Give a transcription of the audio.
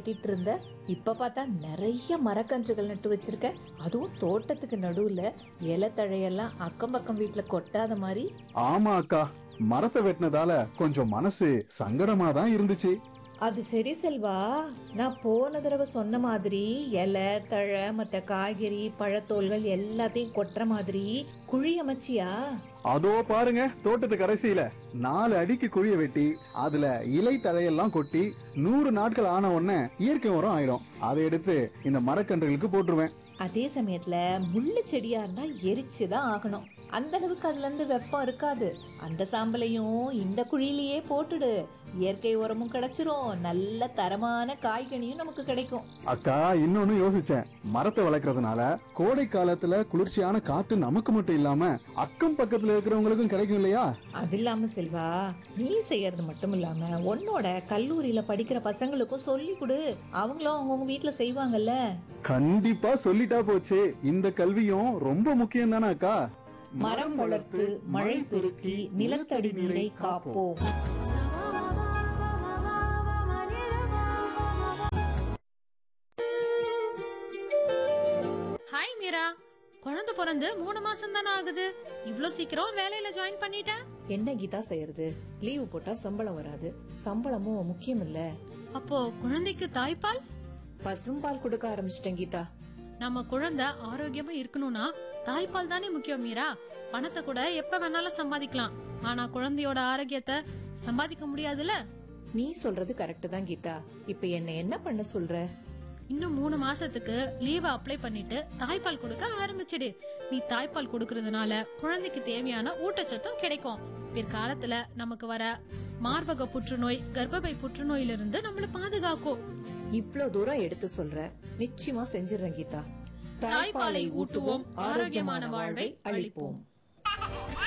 வெட்டிட்டு இருந்த இப்ப பார்த்தா நிறைய மரக்கன்றுகள் நட்டு வச்சிருக்க அதுவும் தோட்டத்துக்கு நடுவுல இலை தழையெல்லாம் அக்கம் பக்கம் வீட்டுல கொட்டாத மாதிரி ஆமா அக்கா மரத்தை வெட்டினதால கொஞ்சம் மனசு சங்கடமா தான் இருந்துச்சு அது சரி செல்வா நான் போன தடவை சொன்ன மாதிரி இலை தழை மத்த காய்கறி பழத்தோல்கள் எல்லாத்தையும் கொட்டுற மாதிரி குழி அமைச்சியா அதோ பாருங்க தோட்டத்து கடைசியில நாலு அடிக்கு குழிய வெட்டி அதுல இலை தழையெல்லாம் கொட்டி நூறு நாட்கள் ஆன உடனே இயற்கை உரம் ஆயிடும் அதை எடுத்து இந்த மரக்கன்றுகளுக்கு போட்டுருவேன் அதே சமயத்துல முள்ளு செடியா இருந்தா எரிச்சுதான் ஆகணும் அந்த அளவுக்கு அதுல இருந்து வெப்பம் இருக்காது அந்த சாம்பலையும் இந்த குழியிலேயே போட்டுடு இயற்கை உரமும் கிடைச்சிரும் நல்ல தரமான காய்கனியும் நமக்கு கிடைக்கும் அக்கா இன்னொன்னு யோசிச்சேன் மரத்தை வளர்க்கறதுனால கோடை காலத்துல குளிர்ச்சியான காத்து நமக்கு மட்டும் இல்லாம அக்கம் பக்கத்துல இருக்கிறவங்களுக்கும் கிடைக்கும் இல்லையா அது இல்லாம செல்வா நீ செய்யறது மட்டும் இல்லாம உன்னோட கல்லூரியில படிக்கிற பசங்களுக்கும் சொல்லி கொடு அவங்களும் அவங்கவுங்க வீட்டுல செய்வாங்கல்ல கண்டிப்பா சொல்லிட்டா போச்சு இந்த கல்வியும் ரொம்ப முக்கியம் தானே அக்கா மரம் வளர்த்து மழை பெருக்கி நிலத்தடி நீரை காப்போம் ஹாய் மீரா குழந்தை பிறந்து மூணு மாசம் தானே ஆகுது இவ்ளோ சீக்கிரம் வேலையில ஜாயின் பண்ணிட்ட என்ன கீதா செய்யறது லீவு போட்டா சம்பளம் வராது சம்பளமும் முக்கியம் இல்ல அப்போ குழந்தைக்கு தாய்ப்பால் பசும்பால் கொடுக்க ஆரம்பிச்சிட்டேன் கீதா நம்ம குழந்தை ஆரோக்கியமா இருக்கணும்னா தாய்ப்பால் தானே முக்கியம் மீரா பணத்தை கூட எப்ப வேணாலும் சம்பாதிக்கலாம் ஆனா குழந்தையோட ஆரோக்கியத்தை சம்பாதிக்க முடியாதுல்ல நீ சொல்றது கரெக்ட் தான் கீதா இப்ப என்ன என்ன பண்ண சொல்ற இன்னும் மூணு மாசத்துக்கு லீவ் அப்ளை பண்ணிட்டு தாய்ப்பால் கொடுக்க ஆரம்பிச்சிடு நீ தாய்ப்பால் கொடுக்கறதுனால குழந்தைக்கு தேவையான ஊட்டச்சத்தும் கிடைக்கும் பிற்காலத்துல நமக்கு வர மார்பக புற்றுநோய் கர்ப்பப்பை புற்றுநோயிலிருந்து நம்மள பாதுகாக்கும் இவ்ளோ தூரம் எடுத்து சொல்ற நிச்சயமா செஞ்சிடறேன் கீதா தாய்ப்பாலை ஊட்டுவோம், ஆரோக்கியமான வாழ்வை அளிப்போம்.